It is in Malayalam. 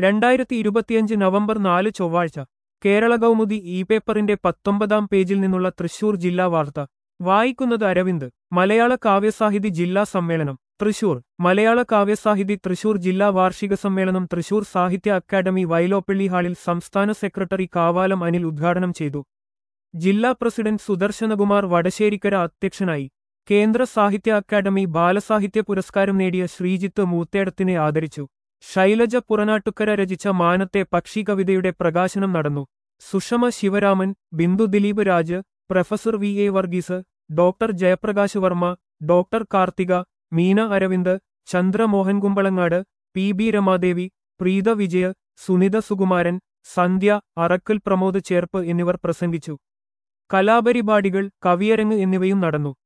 രണ്ടായിരത്തി ഇരുപത്തിയഞ്ച് നവംബർ നാല് ചൊവ്വാഴ്ച കേരള കൗമുദി ഇ പേപ്പറിന്റെ പത്തൊമ്പതാം പേജിൽ നിന്നുള്ള തൃശൂർ ജില്ലാ വാർത്ത വായിക്കുന്നത് അരവിന്ദ് മലയാള കാവ്യസാഹിതി ജില്ലാ സമ്മേളനം തൃശൂർ മലയാള കാവ്യസാഹിതി തൃശൂർ ജില്ലാ വാർഷിക സമ്മേളനം തൃശൂർ സാഹിത്യ അക്കാദമി വൈലോപ്പള്ളി ഹാളിൽ സംസ്ഥാന സെക്രട്ടറി കാവാലം അനിൽ ഉദ്ഘാടനം ചെയ്തു ജില്ലാ പ്രസിഡന്റ് സുദർശനകുമാർ വടശ്ശേരിക്കര അധ്യക്ഷനായി കേന്ദ്ര സാഹിത്യ അക്കാദമി ബാലസാഹിത്യ പുരസ്കാരം നേടിയ ശ്രീജിത്ത് മൂത്തേടത്തിനെ ആദരിച്ചു ശൈലജ പുറനാട്ടുക്കര രചിച്ച മാനത്തെ പക്ഷി കവിതയുടെ പ്രകാശനം നടന്നു Sushama Sivaraman Bindu Dileep Raj professor V A Varghese doctor Jayaprakash Varma doctor Karthika Meena Aravind Chandramohan Kumbalangad P B Ramadevi Preetha Vijaya Sunitha Sukumaran Sandhya Arakkal Pramod Cherpu എന്നിവർ പ്രസംഗിച്ചു കലാപരിപാടികൾ കവിയരങ്ങ് എന്നിവയും നടന്നു